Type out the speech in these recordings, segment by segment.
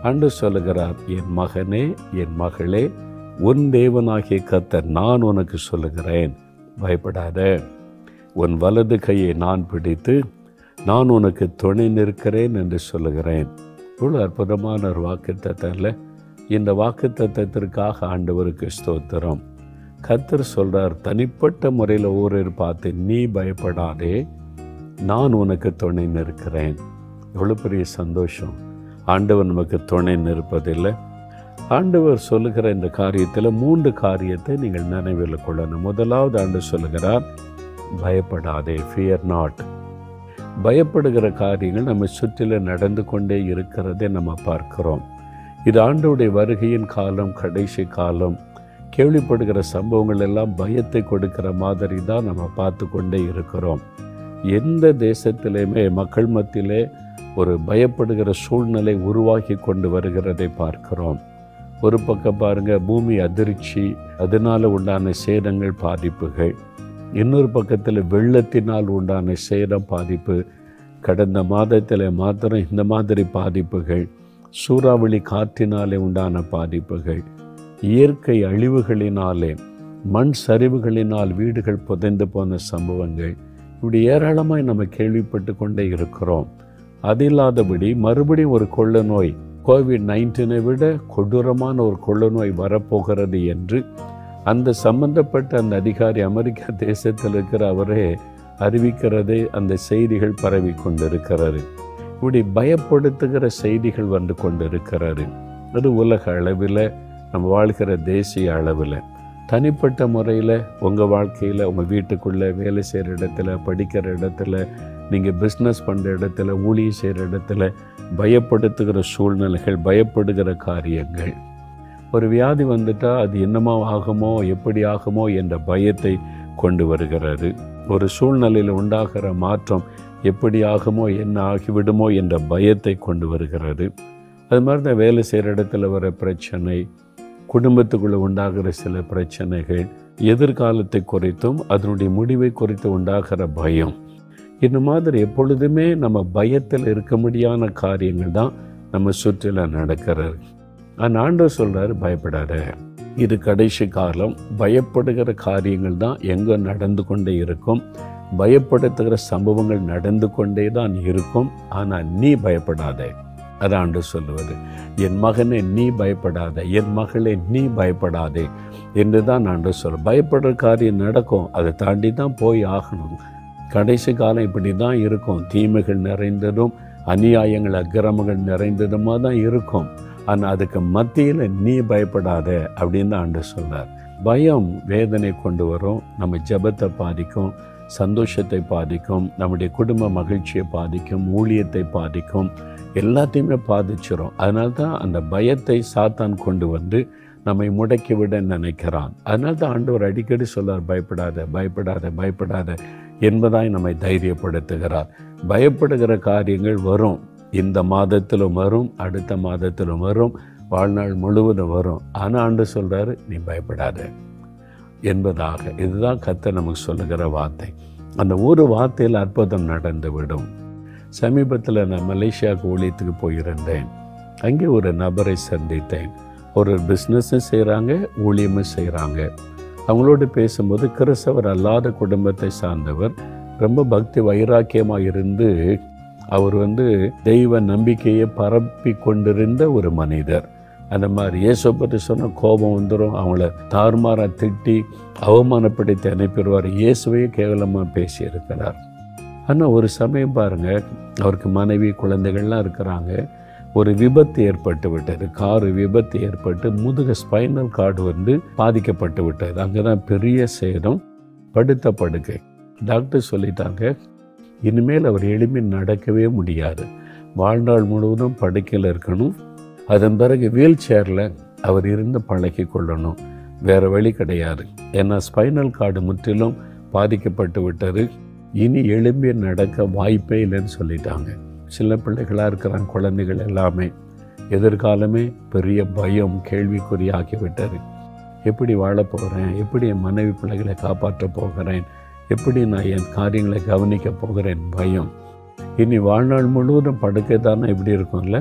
அன்று சொல்லுகிறார் என் மகனே என் மகளே உன் தேவனாகிய கர்த்தர் நான் உனக்கு சொல்லுகிறேன் பயப்படாத உன் வலது கையை நான் பிடித்து நான் உனக்கு துணை நிற்கிறேன் என்று சொல்லுகிறேன் இவ்வளோ அற்புதமான ஒரு வாக்கு இந்த வாக்கு தத்தத்திற்காக ஆண்டவருக்கு ஸ்தோத்திரம் கர்த்தர் சொல்றார் தனிப்பட்ட முறையில் ஓரிரு பார்த்து நீ பயப்படாதே நான் உனக்கு துணை நிற்கிறேன் எவ்வளோ பெரிய சந்தோஷம் ஆண்டவர் நமக்கு துணை நிற்பதில்லை ஆண்டவர் சொல்லுகிற இந்த காரியத்தில் மூன்று காரியத்தை நீங்கள் நினைவில் கொள்ளணும் முதலாவது ஆண்டு சொல்லுகிறார் பயப்படாதே ஃபியர் நாட் பயப்படுகிற காரியங்கள் நம்ம சுற்றிலும் நடந்து கொண்டே இருக்கிறதை நம்ம பார்க்கிறோம் இது ஆண்டோடைய வருகையின் காலம் கடைசி காலம் கேள்விப்படுகிற சம்பவங்கள் எல்லாம் பயத்தை கொடுக்கிற மாதிரி தான் நம்ம பார்த்து கொண்டே இருக்கிறோம் எந்த தேசத்திலையுமே மக்கள் மத்தியிலே ஒரு பயப்படுகிற சூழ்நிலை உருவாகி கொண்டு வருகிறதை பார்க்கிறோம் ஒரு பக்கம் பாருங்க பூமி அதிர்ச்சி அதனால உண்டான சேதங்கள் பாதிப்புகள் இன்னொரு பக்கத்தில் வெள்ளத்தினால் உண்டான சேதம் பாதிப்பு கடந்த மாதத்தில் மாத்திரம் இந்த மாதிரி பாதிப்புகள் சூறாவளி காற்றினாலே உண்டான பாதிப்புகள் இயற்கை அழிவுகளினாலே மண் சரிவுகளினால் வீடுகள் புதைந்து போன சம்பவங்கள் இப்படி ஏராளமாய் நம்ம கேள்விப்பட்டு கொண்டே இருக்கிறோம் அது இல்லாதபடி மறுபடியும் ஒரு கொள்ள நோய் கோவிட் நைன்டீனை விட கொடூரமான ஒரு கொள்ள நோய் வரப்போகிறது என்று அந்த சம்பந்தப்பட்ட அந்த அதிகாரி அமெரிக்கா தேசத்தில் இருக்கிற அவரே அறிவிக்கிறதே அந்த செய்திகள் பரவி கொண்டிருக்கிறது இப்படி பயப்படுத்துகிற செய்திகள் வந்து கொண்டிருக்கிறது அது உலக அளவில் நம்ம வாழ்கிற தேசிய அளவில் தனிப்பட்ட முறையில் உங்கள் வாழ்க்கையில் உங்கள் வீட்டுக்குள்ளே வேலை செய்கிற இடத்துல படிக்கிற இடத்துல நீங்கள் பிஸ்னஸ் பண்ணுற இடத்துல ஊழியம் செய்கிற இடத்துல பயப்படுத்துகிற சூழ்நிலைகள் பயப்படுகிற காரியங்கள் ஒரு வியாதி வந்துட்டால் அது என்னமா ஆகுமோ எப்படி ஆகுமோ என்ற பயத்தை கொண்டு வருகிறது ஒரு சூழ்நிலையில் உண்டாகிற மாற்றம் எப்படி ஆகுமோ என்ன ஆகிவிடுமோ என்ற பயத்தை கொண்டு வருகிறது அது மாதிரி தான் வேலை செய்கிற இடத்துல வர பிரச்சனை குடும்பத்துக்குள்ளே உண்டாகிற சில பிரச்சனைகள் எதிர்காலத்தை குறித்தும் அதனுடைய முடிவை குறித்து உண்டாகிற பயம் இந்த மாதிரி எப்பொழுதுமே நம்ம பயத்தில் இருக்க முடியாத காரியங்கள் தான் நம்ம சுற்றில நடக்கிறது அந்த ஆண்டவர் சொல்றாரு பயப்படாத இது கடைசி காலம் பயப்படுகிற காரியங்கள் தான் எங்கே நடந்து கொண்டே இருக்கும் பயப்படுத்துகிற சம்பவங்கள் நடந்து கொண்டே தான் இருக்கும் ஆனால் நீ பயப்படாதே அதான் ஆண்டு சொல்லுவது என் மகனே நீ பயப்படாத என் மகளே நீ பயப்படாதே என்று தான் ஆண்டு சொல்ல பயப்படுற காரியம் நடக்கும் அதை தாண்டி தான் போய் ஆகணும் கடைசி காலம் இப்படி தான் இருக்கும் தீமைகள் நிறைந்ததும் அநியாயங்கள் அக்கிரமங்கள் நிறைந்ததுமாக தான் இருக்கும் ஆனால் அதுக்கு மத்தியில் நீ பயப்படாத அப்படின்னு தான் ஆண்டு சொல்றார் பயம் வேதனை கொண்டு வரும் நம்ம ஜெபத்தை பாதிக்கும் சந்தோஷத்தை பாதிக்கும் நம்முடைய குடும்ப மகிழ்ச்சியை பாதிக்கும் ஊழியத்தை பாதிக்கும் எல்லாத்தையுமே பாதிச்சிரும் அதனால தான் அந்த பயத்தை சாத்தான் கொண்டு வந்து நம்மை முடக்கி விட நினைக்கிறான் அதனால தான் ஆண்டவர் அடிக்கடி சொல்லார் பயப்படாத பயப்படாத பயப்படாத என்பதாய் நம்மை தைரியப்படுத்துகிறார் பயப்படுகிற காரியங்கள் வரும் இந்த மாதத்திலும் வரும் அடுத்த மாதத்திலும் வரும் வாழ்நாள் முழுவதும் வரும் ஆனால் ஆண்டு சொல்கிறாரு நீ பயப்படாத என்பதாக இதுதான் கத்த நமக்கு சொல்லுகிற வார்த்தை அந்த ஒரு வார்த்தையில் அற்புதம் நடந்து விடும் சமீபத்தில் நான் மலேசியாவுக்கு ஊழியத்துக்கு போயிருந்தேன் அங்கே ஒரு நபரை சந்தித்தேன் ஒரு பிஸ்னஸும் செய்கிறாங்க ஊழியமும் செய்கிறாங்க அவங்களோடு பேசும்போது கிறிஸ்தவர் அல்லாத குடும்பத்தை சார்ந்தவர் ரொம்ப பக்தி வைராக்கியமாக இருந்து அவர் வந்து தெய்வ நம்பிக்கையை பரப்பி கொண்டிருந்த ஒரு மனிதர் அந்த மாதிரி இயேசு பற்றி சொன்ன கோபம் வந்துடும் அவங்கள தாறுமாறாக திட்டி அவமானப்படுத்தி அனுப்பிடுவார் இயேசுவையே கேவலமாக பேசியிருக்கிறார் ஆனால் ஒரு சமயம் பாருங்கள் அவருக்கு மனைவி குழந்தைகள்லாம் இருக்கிறாங்க ஒரு விபத்து ஏற்பட்டு விட்டது காரு விபத்து ஏற்பட்டு முதுக ஸ்பைனல் கார்டு வந்து பாதிக்கப்பட்டு விட்டது அங்கே தான் பெரிய சேதம் படுத்த படுக்கை டாக்டர் சொல்லிட்டாங்க இனிமேல் அவர் எளிமை நடக்கவே முடியாது வாழ்நாள் முழுவதும் படுக்கையில் இருக்கணும் அதன் பிறகு வீல் சேரில் அவர் இருந்து பழகி கொள்ளணும் வேறு வழி கிடையாது ஏன்னா ஸ்பைனல் கார்டு முற்றிலும் பாதிக்கப்பட்டு விட்டது இனி எழும்பி நடக்க வாய்ப்பே இல்லைன்னு சொல்லிட்டாங்க சில பிள்ளைகளாக இருக்கிறாங்க குழந்தைகள் எல்லாமே எதிர்காலமே பெரிய பயம் கேள்விக்குறியாகிவிட்டது எப்படி வாழப் போகிறேன் எப்படி என் மனைவி பிள்ளைகளை காப்பாற்ற போகிறேன் எப்படி நான் என் காரியங்களை கவனிக்க போகிறேன் பயம் இனி வாழ்நாள் முழுவதும் படுக்கை தானே இப்படி இருக்கும்ல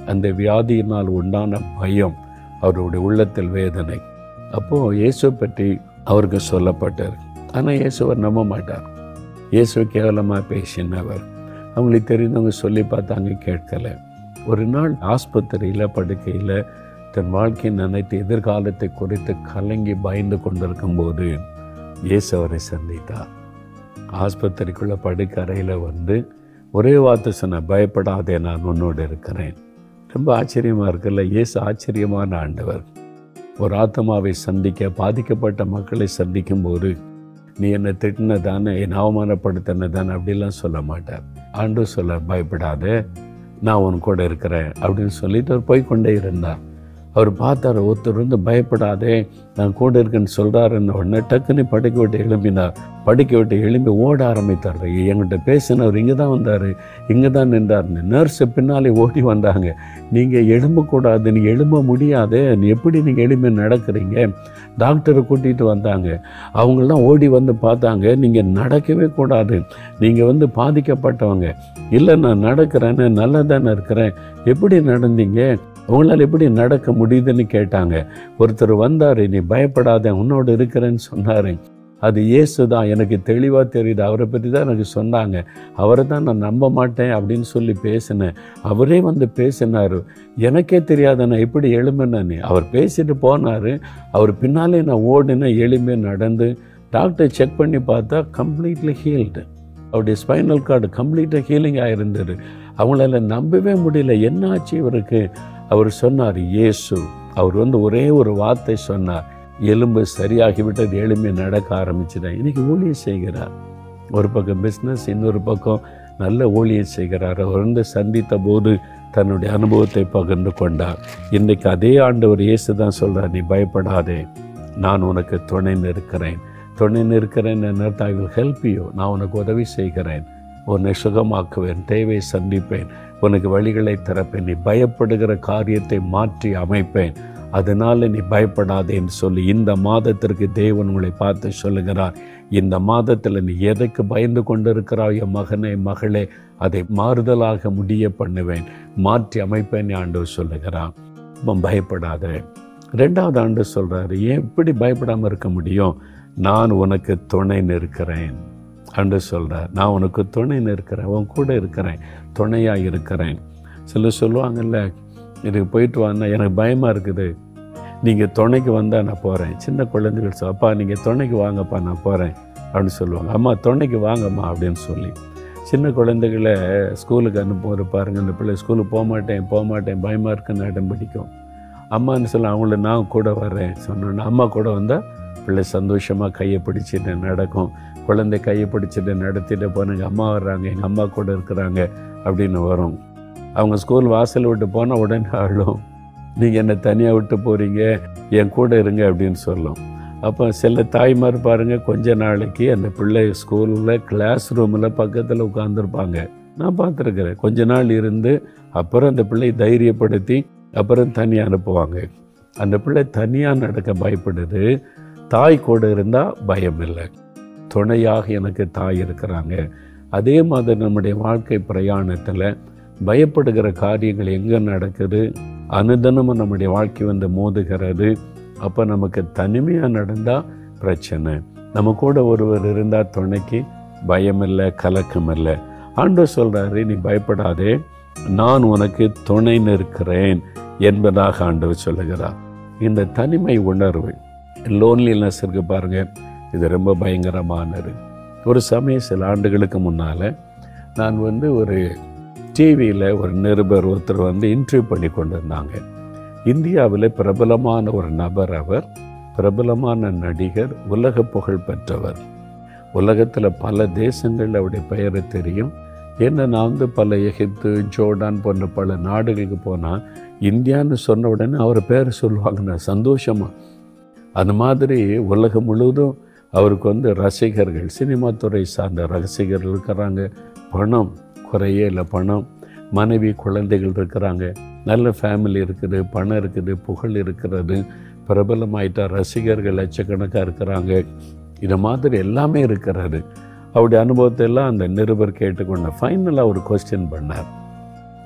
அந்த வியாதியினால் உண்டான பயம் அவருடைய உள்ளத்தில் வேதனை அப்போது இயேசுவை பற்றி அவருக்கு சொல்லப்பட்டார் ஆனால் இயேசுவர் நம்ப மாட்டார் இயேசு கேவலமாக பேசினவர் அவங்களுக்கு தெரிந்தவங்க சொல்லி பார்த்தாங்க கேட்கல ஒரு நாள் ஆஸ்பத்திரியில் படுக்கையில் தன் வாழ்க்கையை நினைத்து எதிர்காலத்தை குறித்து கலங்கி பயந்து கொண்டிருக்கும்போது இயேசு அவரை சந்தித்தார் ஆஸ்பத்திரிக்குள்ளே படுக்க அறையில் வந்து ஒரே வார்த்தை சொன்ன பயப்படாதே நான் உன்னோடு இருக்கிறேன் ரொம்ப ஆச்சரியமாக இருக்குல்ல இயேசு ஆச்சரியமான ஆண்டவர் ஒரு ஆத்மாவை சந்திக்க பாதிக்கப்பட்ட மக்களை சந்திக்கும் போது நீ என்னை திட்டினதானே என் அவமானப்படுத்தினதானே அப்படிலாம் சொல்ல மாட்டார் ஆண்டு சொல்ல பயப்படாத நான் உன் கூட இருக்கிறேன் அப்படின்னு சொல்லிட்டு அவர் போய்க்கொண்டே இருந்தார் அவர் பார்த்தார் ஒருத்தர் வந்து பயப்படாதே நான் கூட இருக்கேன்னு சொல்கிறாருன்னு உடனே டக்குன்னு படுக்க விட்டு எழும்பினார் படுக்க விட்டு எழும்பி ஓட ஆரம்பித்தார் என்கிட்ட பேசினவர் இங்கே தான் வந்தார் இங்கே தான் நின்றார்னு நர்ஸு பின்னாலே ஓடி வந்தாங்க நீங்கள் எழும்பக்கூடாது நீங்கள் எழும்ப முடியாது நீ எப்படி நீங்கள் எழும்பி நடக்கிறீங்க டாக்டரை கூட்டிகிட்டு வந்தாங்க அவங்களாம் ஓடி வந்து பார்த்தாங்க நீங்கள் நடக்கவே கூடாது நீங்கள் வந்து பாதிக்கப்பட்டவங்க இல்லை நான் நடக்கிறேன்னு நல்லா தானே இருக்கிறேன் எப்படி நடந்தீங்க உங்களால் எப்படி நடக்க முடியுதுன்னு கேட்டாங்க ஒருத்தர் வந்தார் நீ பயப்படாத உன்னோடு இருக்கிறேன்னு சொன்னார் அது இயேசு தான் எனக்கு தெளிவாக தெரியுது அவரை பற்றி தான் எனக்கு சொன்னாங்க அவரை தான் நான் நம்ப மாட்டேன் அப்படின்னு சொல்லி பேசினேன் அவரே வந்து பேசினார் எனக்கே தெரியாத நான் எப்படி எழும்பினேன்னு அவர் பேசிட்டு போனார் அவர் பின்னாலே நான் ஓடினேன் எளிமை நடந்து டாக்டர் செக் பண்ணி பார்த்தா கம்ப்ளீட்லி ஹீல்டு அவருடைய ஸ்பைனல் கார்டு கம்ப்ளீட்டாக ஹீலிங் ஆகிருந்தது அவங்களால நம்பவே முடியல என்ன ஆச்சு இவருக்கு அவர் சொன்னார் இயேசு அவர் வந்து ஒரே ஒரு வார்த்தை சொன்னார் எலும்பு சரியாகிவிட்டது எளிமை நடக்க ஆரம்பிச்சுட்டேன் இன்னைக்கு ஊழியம் செய்கிறார் ஒரு பக்கம் பிஸ்னஸ் இன்னொரு பக்கம் நல்ல ஊழியம் செய்கிறார் அவர் வந்து சந்தித்த போது தன்னுடைய அனுபவத்தை பகிர்ந்து கொண்டார் இன்றைக்கு அதே ஆண்டவர் இயேசு தான் சொல்கிறார் நீ பயப்படாதே நான் உனக்கு துணை நிற்கிறேன் துணை நிற்கிறேன் என்ன ஐ வில் ஹெல்ப் யூ நான் உனக்கு உதவி செய்கிறேன் உன்னை சுகமாக்குவேன் தேவை சந்திப்பேன் உனக்கு வழிகளை திறப்பேன் நீ பயப்படுகிற காரியத்தை மாற்றி அமைப்பேன் அதனால நீ பயப்படாதேன்னு சொல்லி இந்த மாதத்திற்கு தேவன் உங்களை பார்த்து சொல்லுகிறார் இந்த மாதத்தில் நீ எதைக்கு பயந்து கொண்டிருக்கிறாய் என் மகனே மகளே அதை மாறுதலாக முடிய பண்ணுவேன் மாற்றி அமைப்பேன் ஆண்டவர் சொல்லுகிறான் இப்போ பயப்படாத ரெண்டாவது ஆண்டு சொல்கிறாரு ஏன் எப்படி பயப்படாமல் இருக்க முடியும் நான் உனக்கு துணை நிற்கிறேன் அன்று சொல்கிறார் நான் உனக்கு துணை நிற்கிறேன் உன் கூட இருக்கிறேன் துணையாக இருக்கிறேன் சிலர் சொல்லுவாங்கல்ல இதுக்கு போயிட்டு வான்னா எனக்கு பயமாக இருக்குது நீங்கள் துணைக்கு வந்தால் நான் போகிறேன் சின்ன குழந்தைகள் சொல் அப்பா நீங்கள் துணைக்கு வாங்கப்பா நான் போகிறேன் அப்படின்னு சொல்லுவாங்க அம்மா துணைக்கு வாங்கம்மா அப்படின்னு சொல்லி சின்ன குழந்தைகளை ஸ்கூலுக்கு அனுப்புகிற பாருங்கள் இந்த பிள்ளை ஸ்கூலுக்கு போக மாட்டேன் போக மாட்டேன் பயமாக இருக்குன்னு இடம் பிடிக்கும் அம்மான்னு சொல்ல அவங்கள நான் கூட வர்றேன் சொன்னோன்னா அம்மா கூட வந்தால் பிள்ளை சந்தோஷமாக கையை பிடிச்சிட்டு நடக்கும் குழந்தை கையை பிடிச்சிட்டு நடத்திட்டு போனாங்க அம்மா வர்றாங்க எங்கள் அம்மா கூட இருக்கிறாங்க அப்படின்னு வரும் அவங்க ஸ்கூல் வாசல் விட்டு போனால் உடனே அழும் நீங்கள் என்னை தனியாக விட்டு போகிறீங்க என் கூட இருங்க அப்படின்னு சொல்லும் அப்போ சில தாய்மார் பாருங்கள் கொஞ்ச நாளைக்கு அந்த பிள்ளை ஸ்கூலில் கிளாஸ் ரூமில் பக்கத்தில் உட்காந்துருப்பாங்க நான் பார்த்துருக்குறேன் கொஞ்ச நாள் இருந்து அப்புறம் அந்த பிள்ளை தைரியப்படுத்தி அப்புறம் தனியாக அனுப்புவாங்க அந்த பிள்ளை தனியாக நடக்க பயப்படுது தாய் கூட இருந்தால் பயம் இல்லை துணையாக எனக்கு தாய் இருக்கிறாங்க அதே மாதிரி நம்முடைய வாழ்க்கை பிரயாணத்தில் பயப்படுகிற காரியங்கள் எங்கே நடக்குது அனுதினமும் நம்முடைய வாழ்க்கை வந்து மோதுகிறது அப்போ நமக்கு தனிமையாக நடந்தால் பிரச்சனை நம்ம கூட ஒருவர் இருந்தால் துணைக்கு பயம் இல்லை கலக்கம் இல்லை ஆண்டு சொல்கிறாரு நீ பயப்படாதே நான் உனக்கு துணை நிற்கிறேன் என்பதாக ஆண்டவர் சொல்லுகிறார் இந்த தனிமை உணர்வு லோன்லினஸ் இருக்கு பாருங்க இது ரொம்ப பயங்கரமானது ஒரு சமயம் சில ஆண்டுகளுக்கு முன்னால் நான் வந்து ஒரு டிவியில் ஒரு நிருபர் ஒருத்தர் வந்து இன்டர்வியூ பண்ணி கொண்டிருந்தாங்க இந்தியாவில் பிரபலமான ஒரு நபர் அவர் பிரபலமான நடிகர் உலக புகழ் பெற்றவர் உலகத்தில் பல தேசங்களில் அவருடைய பெயரை தெரியும் ஏன்னா நான் வந்து பல எகிப்து ஜோர்டான் போன்ற பல நாடுகளுக்கு போனால் இந்தியான்னு சொன்ன உடனே அவர் பேரை சொல்லுவாங்க நான் சந்தோஷமாக அந்த மாதிரி உலகம் முழுவதும் அவருக்கு வந்து ரசிகர்கள் சினிமா துறை சார்ந்த ரசிகர்கள் இருக்கிறாங்க பணம் குறையே இல்லை பணம் மனைவி குழந்தைகள் இருக்கிறாங்க நல்ல ஃபேமிலி இருக்குது பணம் இருக்குது புகழ் இருக்கிறது பிரபலமாயிட்டா ரசிகர்கள் லட்சக்கணக்காக இருக்கிறாங்க இது மாதிரி எல்லாமே இருக்கிறது அவருடைய அனுபவத்தை எல்லாம் அந்த நிருபர் கேட்டுக்கொண்ட ஃபைனலாக ஒரு கொஸ்டின் பண்ணார்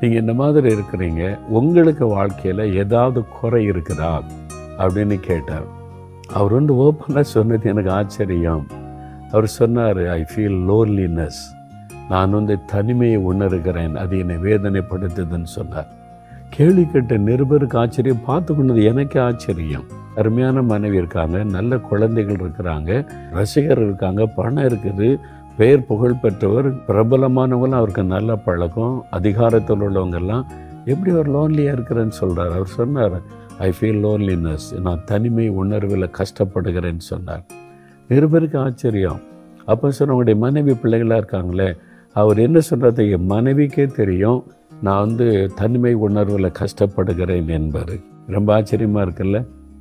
நீங்கள் இந்த மாதிரி இருக்கிறீங்க உங்களுக்கு வாழ்க்கையில் ஏதாவது குறை இருக்குதா அப்படின்னு கேட்டார் அவர் வந்து ஓப்பனாக சொன்னது எனக்கு ஆச்சரியம் அவர் சொன்னார் ஐ ஃபீல் லோன்லினஸ் நான் வந்து தனிமையை உணர்கிறேன் அது என்னை வேதனைப்படுத்துதுன்னு சொன்னார் கேள்வி கேட்ட நிருபருக்கு ஆச்சரியம் பார்த்து கொண்டது எனக்கே ஆச்சரியம் அருமையான மனைவி இருக்காங்க நல்ல குழந்தைகள் இருக்கிறாங்க ரசிகர் இருக்காங்க பணம் இருக்குது பெயர் புகழ் பெற்றவர் பிரபலமானவங்களும் அவருக்கு நல்ல பழக்கம் அதிகாரத்தில் உள்ளவங்கெல்லாம் எப்படி அவர் லோன்லியாக இருக்கிறேன்னு சொல்கிறார் அவர் சொன்னார் ஐ ஃபீல் லோன்லினஸ் நான் தனிமை உணர்வில் கஷ்டப்படுகிறேன்னு சொன்னார் நிருபருக்கு ஆச்சரியம் அப்போ சொன்ன உங்களுடைய மனைவி பிள்ளைகளாக இருக்காங்களே அவர் என்ன சொல்கிறது என் மனைவிக்கே தெரியும் நான் வந்து தனிமை உணர்வில் கஷ்டப்படுகிறேன் என்பது ரொம்ப ஆச்சரியமாக இருக்குல்ல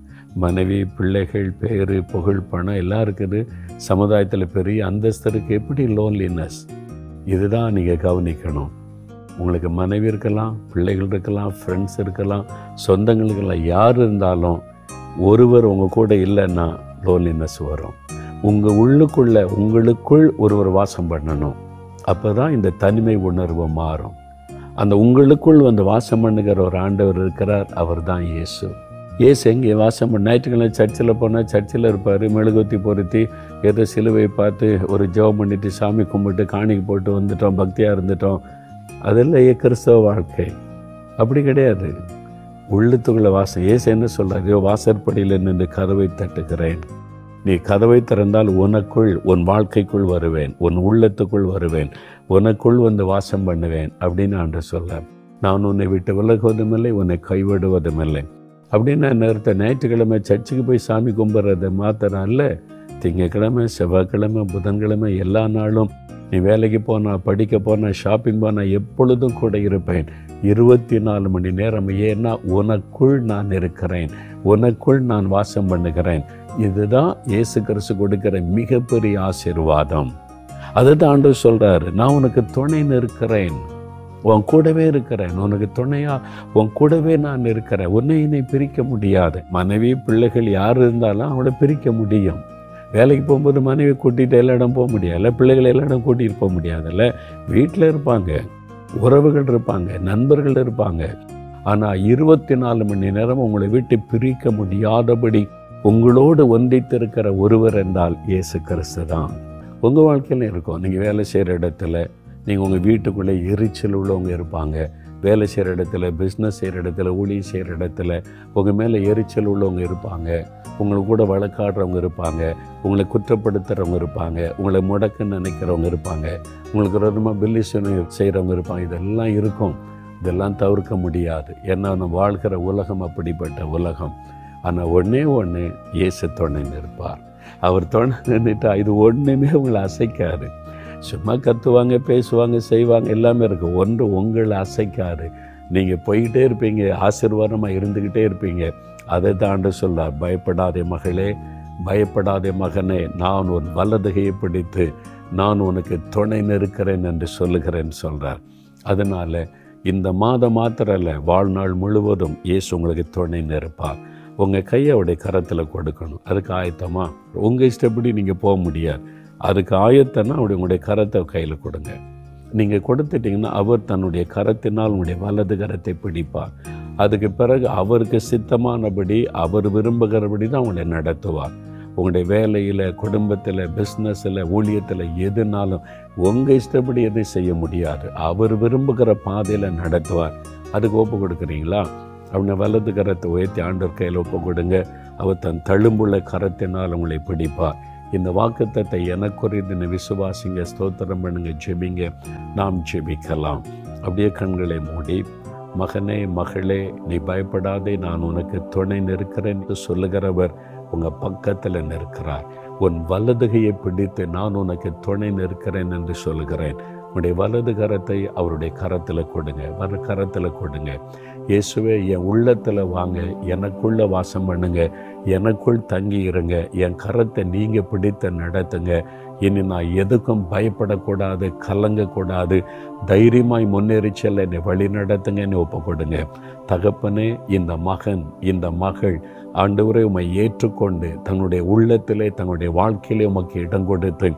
மனைவி பிள்ளைகள் பேர் புகழ் பணம் எல்லாம் இருக்குது சமுதாயத்தில் பெரிய அந்தஸ்தருக்கு எப்படி லோன்லினஸ் இதுதான் நீங்கள் கவனிக்கணும் உங்களுக்கு மனைவி இருக்கலாம் பிள்ளைகள் இருக்கலாம் ஃப்ரெண்ட்ஸ் இருக்கலாம் சொந்தங்களுக்கெல்லாம் யார் இருந்தாலும் ஒருவர் உங்கள் கூட இல்லைன்னா லோன்லினஸ் வரும் உங்கள் உள்ளுக்குள்ள உங்களுக்குள் ஒருவர் வாசம் பண்ணணும் அப்போ தான் இந்த தனிமை உணர்வு மாறும் அந்த உங்களுக்குள் வந்து வாசம் பண்ணுகிற ஒரு ஆண்டவர் இருக்கிறார் அவர் தான் இயேசு இயேசு எங்கே வாசம் பண்ண ஞாயிற்றுக்கிழமை சர்ச்சில் போனால் சர்ச்சில் இருப்பார் மெழுகுத்தி பொருத்தி ஏதோ சிலுவை பார்த்து ஒரு ஜெபம் பண்ணிட்டு சாமி கும்பிட்டு காணிக்கு போட்டு வந்துட்டோம் பக்தியாக இருந்துட்டோம் அதெல்லாம் ஏ கிறிஸ்தவ வாழ்க்கை அப்படி கிடையாது உள்ளத்துக்குள்ள வாசம் ஏசு என்ன சொல்கிறார் ஐயோ வாசற்படியில் நின்று கதவை தட்டுகிறேன் நீ கதவை திறந்தால் உனக்குள் உன் வாழ்க்கைக்குள் வருவேன் உன் உள்ளத்துக்குள் வருவேன் உனக்குள் வந்து வாசம் பண்ணுவேன் அப்படின்னு ஆண்டு சொல்ல நான் உன்னை விட்டு விலகுவதுமில்லை உன்னை கைவிடுவதுமில்லை அப்படின்னு நேரத்தை ஞாயிற்றுக்கிழமை சர்ச்சுக்கு போய் சாமி கும்பிட்றத மாத்திரம் இல்லை திங்கக்கிழமை செவ்வாய்க்கிழமை புதன்கிழமை எல்லா நாளும் நீ வேலைக்கு போனால் படிக்க போனால் ஷாப்பிங் போனால் எப்பொழுதும் கூட இருப்பேன் இருபத்தி நாலு மணி நேரம் ஏன்னா உனக்குள் நான் இருக்கிறேன் உனக்குள் நான் வாசம் பண்ணுகிறேன் இதுதான் இயேசு கிறிஸ்து கொடுக்கிற மிகப்பெரிய ஆசீர்வாதம் அதுதான் ஆண்டு சொல்கிறாரு நான் உனக்கு துணை நிற்கிறேன் உன் கூடவே இருக்கிறேன் உனக்கு துணையா உன் கூடவே நான் இருக்கிறேன் உன்னை என்னை பிரிக்க முடியாது மனைவி பிள்ளைகள் யார் இருந்தாலும் அவளை பிரிக்க முடியும் வேலைக்கு போகும்போது மனைவி கூட்டிகிட்டு எல்லா இடம் போக முடியாதுல்ல பிள்ளைகளை எல்லா இடம் கூட்டிகிட்டு போக முடியாதுல்ல வீட்டில் இருப்பாங்க உறவுகள் இருப்பாங்க நண்பர்கள் இருப்பாங்க ஆனால் இருபத்தி நாலு மணி நேரம் உங்களை விட்டு பிரிக்க முடியாதபடி உங்களோடு ஒன்றித்திருக்கிற ஒருவர் என்றால் இயேசு கிறிஸ்து தான் உங்கள் வாழ்க்கையில் இருக்கும் நீங்கள் வேலை செய்கிற இடத்துல நீங்கள் உங்கள் வீட்டுக்குள்ளே எரிச்சல் உள்ளவங்க இருப்பாங்க வேலை செய்கிற இடத்துல பிஸ்னஸ் செய்கிற இடத்துல ஊழியம் செய்கிற இடத்துல உங்கள் மேலே எரிச்சல் உள்ளவங்க இருப்பாங்க உங்களுக்கு கூட வழக்காடுறவங்க இருப்பாங்க உங்களை குற்றப்படுத்துகிறவங்க இருப்பாங்க உங்களை முடக்க நினைக்கிறவங்க இருப்பாங்க உங்களுக்கு ரொம்ப பில்லிசனை செய்கிறவங்க இருப்பாங்க இதெல்லாம் இருக்கும் இதெல்லாம் தவிர்க்க முடியாது ஏன்னா நம்ம வாழ்கிற உலகம் அப்படிப்பட்ட உலகம் ஆனால் ஒன்றே ஒன்று இயேசு துணை நிற்பார் அவர் துணை நின்றுட்டா இது ஒன்றுமே உங்களை அசைக்காது சும்மா கத்துவாங்க பேசுவாங்க செய்வாங்க எல்லாமே இருக்குது ஒன்று உங்களை அசைக்காது நீங்கள் போய்கிட்டே இருப்பீங்க ஆசீர்வாதமாக இருந்துக்கிட்டே இருப்பீங்க அதை தாண்டு சொல்லார் பயப்படாதே மகளே பயப்படாதே மகனே நான் உன் வலதுகையை பிடித்து நான் உனக்கு துணை நிற்கிறேன் என்று சொல்லுகிறேன் சொல்கிறார் அதனால் இந்த மாதம் மாத்திரம் இல்லை வாழ்நாள் முழுவதும் இயேசு உங்களுக்கு துணை நிற்பார் உங்கள் கையை அவருடைய கரத்தில் கொடுக்கணும் அதுக்கு ஆயத்தமா உங்கள் இஷ்டப்படி நீங்கள் போக முடியாது அதுக்கு ஆயத்தம்னா அப்படி உங்களுடைய கரத்தை கையில் கொடுங்க நீங்கள் கொடுத்துட்டிங்கன்னா அவர் தன்னுடைய கரத்தினால் உங்களுடைய வலது கரத்தை பிடிப்பார் அதுக்கு பிறகு அவருக்கு சித்தமானபடி அவர் விரும்புகிறபடி தான் உங்களை நடத்துவார் உங்களுடைய வேலையில் குடும்பத்தில் பிஸ்னஸில் ஊழியத்தில் எதுனாலும் உங்கள் இஷ்டப்படி எதுவும் செய்ய முடியாது அவர் விரும்புகிற பாதையில் நடத்துவார் அதுக்கு ஒப்பு கொடுக்குறீங்களா அவனை வலது கரத்தை உயர்த்தி ஆண்டவர் கையில் ஒப்பு கொடுங்க அவர் தன் தழும்புள்ள கரத்தினால் உங்களை பிடிப்பார் இந்த வாக்குத்தத்தை எனக்குரிய விசுவாசிங்க ஸ்தோத்திரம் பண்ணுங்க ஜெபிங்க நாம் ஜெபிக்கலாம் அப்படியே கண்களை மூடி மகனே மகளே நீ பயப்படாதே நான் உனக்கு துணை நிற்கிறேன் என்று சொல்லுகிறவர் உங்கள் பக்கத்தில் நிற்கிறார் உன் வலதுகையை பிடித்து நான் உனக்கு துணை நிற்கிறேன் என்று சொல்லுகிறேன் உன்னுடைய வலது கரத்தை அவருடைய கரத்தில் கொடுங்க வர கரத்தில் கொடுங்க இயேசுவே என் உள்ளத்தில் வாங்க எனக்குள்ள வாசம் பண்ணுங்க எனக்குள் தங்கி இருங்க என் கரத்தை நீங்கள் பிடித்து நடத்துங்க இனி நான் எதுக்கும் பயப்படக்கூடாது கலங்கக்கூடாது தைரியமாய் முன்னேறி செல்ல என்னை வழி நடத்துங்கன்னு ஒப்பு கொடுங்க தகப்பனே இந்த மகன் இந்த மகள் ஆண்டவரை உம்மை ஏற்றுக்கொண்டு தன்னுடைய உள்ளத்திலே தன்னுடைய வாழ்க்கையிலே உமக்கு இடம் கொடுத்து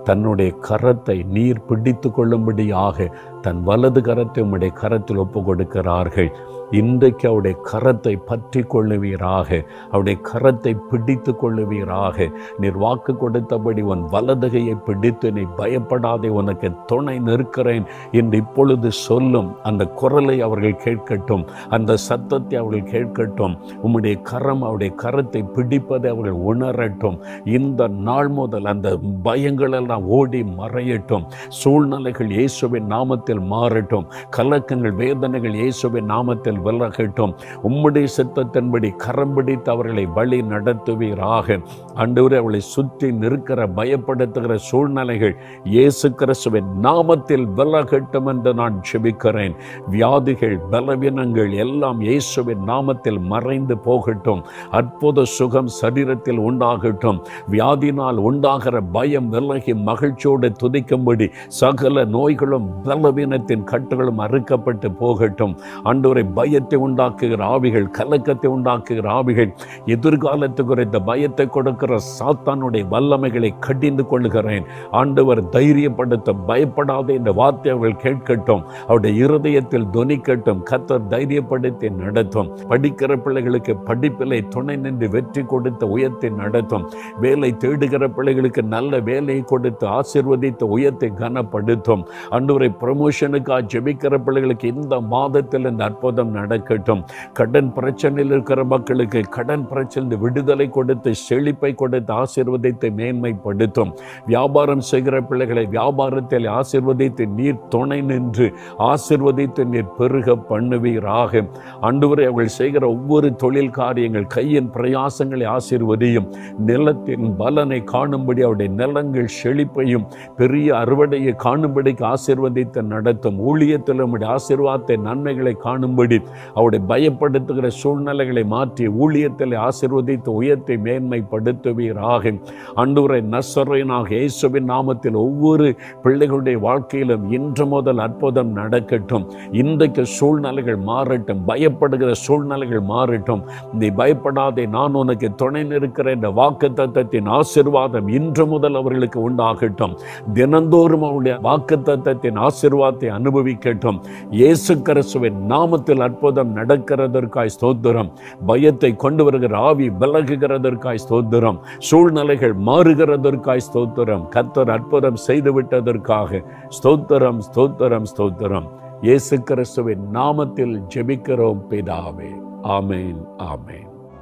தன்னுடைய கரத்தை நீர் பிடித்து கொள்ளும்படியாக தன் வலது கரத்தை உம்முடைய கரத்தில் ஒப்பு கொடுக்கிறார்கள் இன்றைக்கு அவருடைய கரத்தை பற்றி கொள்ளுவீராக அவருடைய கரத்தை பிடித்து கொள்ளுவீராக நீர் வாக்கு கொடுத்தபடி உன் வலதுகையை பிடித்து நீ பயப்படாதே உனக்கு துணை நிற்கிறேன் என்று இப்பொழுது சொல்லும் அந்த குரலை அவர்கள் கேட்கட்டும் அந்த சத்தத்தை அவர்கள் கேட்கட்டும் உம்முடைய கரம் அவருடைய கரத்தை பிடிப்பதை அவர்கள் உணரட்டும் இந்த நாள் முதல் அந்த பயங்கள் எல்லாம் ஓடி மறையட்டும் சூழ்நிலைகள் இயேசுவின் நாமத்தில் மாறட்டும் கலக்கங்கள் வேதனைகள் இயேசுவின் நாமத்தில் விலகட்டும் உம்முடைய சித்தத்தின்படி கரம் பிடித்து அவர்களை வழி நடத்துவீராக ஆண்டவரே அவளை சுற்றி நிற்கிற பயப்படுத்துகிற சூழ்நிலைகள் இயேசு கிறிஸ்துவின் நாமத்தில் விலகட்டும் என்று நான் செபிக்கிறேன் வியாதிகள் பலவீனங்கள் எல்லாம் இயேசுவின் நாமத்தில் மறைந்து போகட்டும் அற்புத சுகம் சரீரத்தில் உண்டாகட்டும் வியாதினால் உண்டாகிற பயம் விலகி மகிழ்ச்சியோடு துதிக்கும்படி சகல நோய்களும் பலவீனத்தின் கட்டுகளும் அறுக்கப்பட்டு போகட்டும் ஆண்டவரை பயத்தை உண்டாக்குகிற ஆவிகள் கலக்கத்தை உண்டாக்குகிற ஆவிகள் எதிர்காலத்து குறித்த பயத்தை கொடுக்கிற சாத்தானுடைய வல்லமைகளை கடிந்து கொள்கிறேன் ஆண்டவர் தைரியப்படுத்த பயப்படாத இந்த வார்த்தை அவர்கள் கேட்கட்டும் அவருடைய இருதயத்தில் துணிக்கட்டும் கத்தர் தைரியப்படுத்தி நடத்தும் படிக்கிற பிள்ளைகளுக்கு படிப்பிலை துணை நின்று வெற்றி கொடுத்த உயர்த்தி நடத்தும் வேலை தேடுகிற பிள்ளைகளுக்கு நல்ல வேலையை கொடுத்து ஆசிர்வதித்த உயர்த்தை கனப்படுத்தும் அன்றுவரை ப்ரமோஷனுக்காக ஜெபிக்கிற பிள்ளைகளுக்கு இந்த மாதத்தில் இந்த அற்புதம் நடக்கட்டும் கடன் பிரச்சனையில் இருக்கிற மக்களுக்கு கடன் பிரச்சனை விடுதலை கொடுத்து செழிப்பை கொடுத்து ஆசிர்வதித்து மேன்மைப்படுத்தும் வியாபாரம் செய்கிற பிள்ளைகளை வியாபாரத்தில் ஆசிர்வதித்து நீர் துணை நின்று ஆசிர்வதித்து நீர் பெருக பண்ணுவீராக அன்றுவரை அவர்கள் செய்கிற ஒவ்வொரு தொழில் காரியங்கள் கையின் பிரயாசங்களை ஆசிர்வதியும் நிலத்தின் பலனை காணும்படி அவருடைய நிலங்கள் செழிப்பையும் பெரிய அறுவடையை காணும்படிக்கு ஆசிர்வதித்து நடத்தும் ஊழியத்தில் நம்முடைய ஆசீர்வாதத்தை நன்மைகளை காணும்படி அவருடைய பயப்படுத்துகிற சூழ்நிலைகளை மாற்றி ஊழியத்தில் ஆசிர்வதித்து உயர்த்தை மேன்மைப்படுத்துவீராக அன்றுவரை நசரைனாக இயேசுவின் நாமத்தில் ஒவ்வொரு பிள்ளைகளுடைய வாழ்க்கையிலும் இன்று முதல் அற்புதம் நடக்கட்டும் இன்றைக்கு சூழ்நிலைகள் மாறட்டும் பயப்படுகிற சூழ்நிலைகள் மாறட்டும் நீ பயப்படாதே நான் உனக்கு துணை நிற்கிற இந்த வாக்கு தத்தத்தின் ஆசிர்வாதம் இன்று முதல் அவர்களுக்கு உண்டாகட்டும் தினந்தோறும் அவருடைய வாக்கு தத்தத்தின் ஆசிர்வாதத்தை அனுபவிக்கட்டும் இயேசு கிறிஸ்துவின் நாமத்தில் அற்புதம் நடக்கிறதற்காய் ஸ்தோத்திரம் பயத்தை கொண்டு வருகிற ஆவி விலகுகிறதற்காய் ஸ்தோத்திரம் சூழ்நிலைகள் மாறுகிறதற்காய் ஸ்தோத்திரம் கத்தர் அற்புதம் செய்து விட்டதற்காக ஸ்தோத்திரம் ஸ்தோத்திரம் ஸ்தோத்திரம் இயேசு கிறிஸ்துவின் நாமத்தில் ஜெபிக்கிறோம் பிதாவே ஆமேன் ஆமேன்